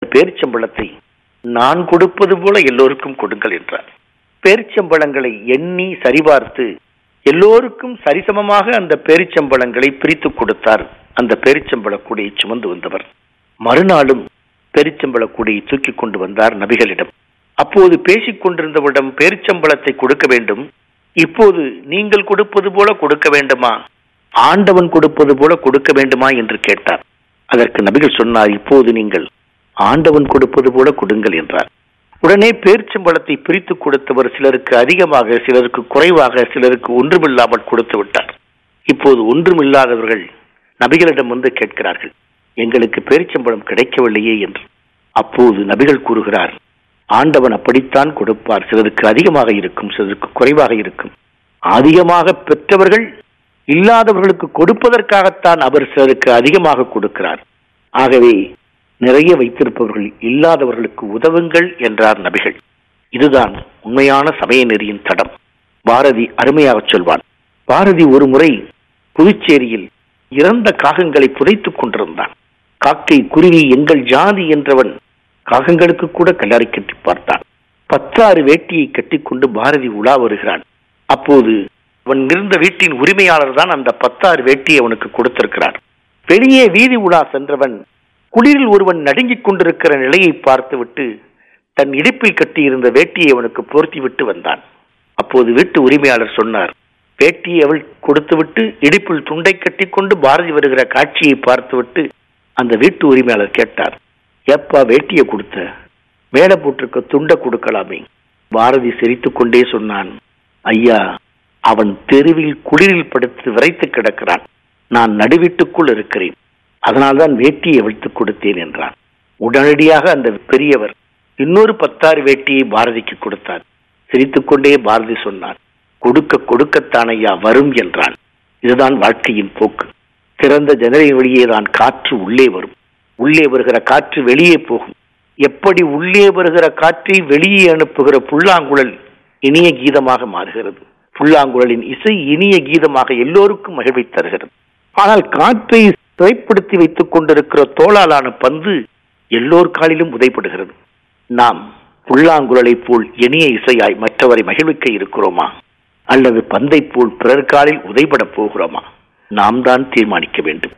பேரிச்சம்பழத்தை நான் கொடுப்பது போல எல்லோருக்கும் கொடுங்கள் என்றார் பேரிச்சம்பழங்களை எண்ணி சரிபார்த்து எல்லோருக்கும் சரிசமமாக அந்த பேரிச்சம்பழங்களை பிரித்து கொடுத்தார் அந்த பேரிச்சம்பழ கூடையை சுமந்து வந்தவர் மறுநாளும் பேரிச்சம்பழ கூடையை தூக்கி கொண்டு வந்தார் நபிகளிடம் அப்போது பேசிக் கொண்டிருந்தவரிடம் பேரிச்சம்பழத்தை கொடுக்க வேண்டும் இப்போது நீங்கள் கொடுப்பது போல கொடுக்க வேண்டுமா ஆண்டவன் கொடுப்பது போல கொடுக்க வேண்டுமா என்று கேட்டார் அதற்கு நபிகள் சொன்னார் இப்போது நீங்கள் ஆண்டவன் கொடுப்பது போல கொடுங்கள் என்றார் உடனே பேரிச்சம்பழத்தை பிரித்து கொடுத்தவர் சிலருக்கு அதிகமாக சிலருக்கு குறைவாக சிலருக்கு ஒன்றுமில்லாமல் கொடுத்து விட்டார் இப்போது ஒன்றுமில்லாதவர்கள் நபிகளிடம் வந்து கேட்கிறார்கள் எங்களுக்கு பேரிச்சம்பழம் கிடைக்கவில்லையே என்று அப்போது நபிகள் கூறுகிறார் ஆண்டவன் அப்படித்தான் கொடுப்பார் சிலருக்கு அதிகமாக இருக்கும் சிலருக்கு குறைவாக இருக்கும் அதிகமாக பெற்றவர்கள் இல்லாதவர்களுக்கு கொடுப்பதற்காகத்தான் அவர் சிலருக்கு அதிகமாக கொடுக்கிறார் ஆகவே நிறைய வைத்திருப்பவர்கள் இல்லாதவர்களுக்கு உதவுங்கள் என்றார் நபிகள் இதுதான் உண்மையான சமய நெறியின் தடம் பாரதி அருமையாக சொல்வான் பாரதி ஒரு முறை புதுச்சேரியில் இறந்த காகங்களை புதைத்துக் கொண்டிருந்தான் காக்கை குருவி எங்கள் ஜாதி என்றவன் காகங்களுக்கு கூட கல்லறை கட்டி பார்த்தான் பத்தாறு வேட்டியை கட்டிக்கொண்டு பாரதி உலா வருகிறான் அப்போது அவன் இருந்த வீட்டின் உரிமையாளர் தான் அந்த பத்தாறு வேட்டியை அவனுக்கு கொடுத்திருக்கிறார் வெளியே வீதி உலா சென்றவன் குளிரில் ஒருவன் நடுங்கிக் கொண்டிருக்கிற நிலையை பார்த்துவிட்டு தன் இடுப்பில் கட்டியிருந்த வேட்டியை அவனுக்கு போர்த்தி விட்டு வந்தான் அப்போது வீட்டு உரிமையாளர் சொன்னார் வேட்டியை அவள் கொடுத்துவிட்டு இடுப்பில் துண்டை கட்டிக்கொண்டு பாரதி வருகிற காட்சியை பார்த்துவிட்டு அந்த வீட்டு உரிமையாளர் கேட்டார் ஏப்பா வேட்டியை கொடுத்த மேல போட்டிருக்க துண்டை கொடுக்கலாமே பாரதி சிரித்துக் கொண்டே சொன்னான் ஐயா அவன் தெருவில் குளிரில் படுத்து விரைத்து கிடக்கிறான் நான் நடுவீட்டுக்குள் இருக்கிறேன் அதனால்தான் வேட்டியை வைத்துக் கொடுத்தேன் என்றான் உடனடியாக அந்த பெரியவர் இன்னொரு பத்தாறு வேட்டியை பாரதிக்கு கொடுத்தார் சிரித்துக்கொண்டே பாரதி சொன்னார் கொடுக்க கொடுக்கத்தான் ஐயா வரும் என்றான் இதுதான் வாழ்க்கையின் போக்கு திறந்த ஜனலை வழியே தான் காற்று உள்ளே வரும் உள்ளே வருகிற காற்று வெளியே போகும் எப்படி உள்ளே வருகிற காற்றை வெளியே அனுப்புகிற புல்லாங்குழல் இனிய கீதமாக மாறுகிறது புல்லாங்குழலின் இசை இனிய கீதமாக எல்லோருக்கும் மகிழ்வை தருகிறது ஆனால் காற்றை சிறைப்படுத்தி வைத்துக் கொண்டிருக்கிற தோளாலான பந்து எல்லோர் காலிலும் உதைப்படுகிறது நாம் புல்லாங்குழலை போல் இனிய இசையாய் மற்றவரை மகிழ்விக்க இருக்கிறோமா அல்லது பந்தை போல் பிறர் காலில் உதைபட போகிறோமா நாம் தான் தீர்மானிக்க வேண்டும்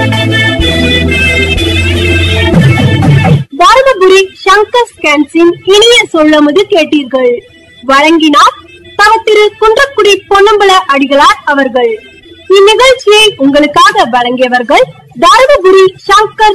தருமபுரி சங்கர் ஸ்கேன்ஸின் இனிய சொல்லமுது கேட்டீர்கள் வழங்கினார் தவ திரு குன்றக்குடி பொன்னம்பல அடிகளார் அவர்கள் இந்நிகழ்ச்சியை உங்களுக்காக வழங்கியவர்கள் தருமபுரி சங்கர்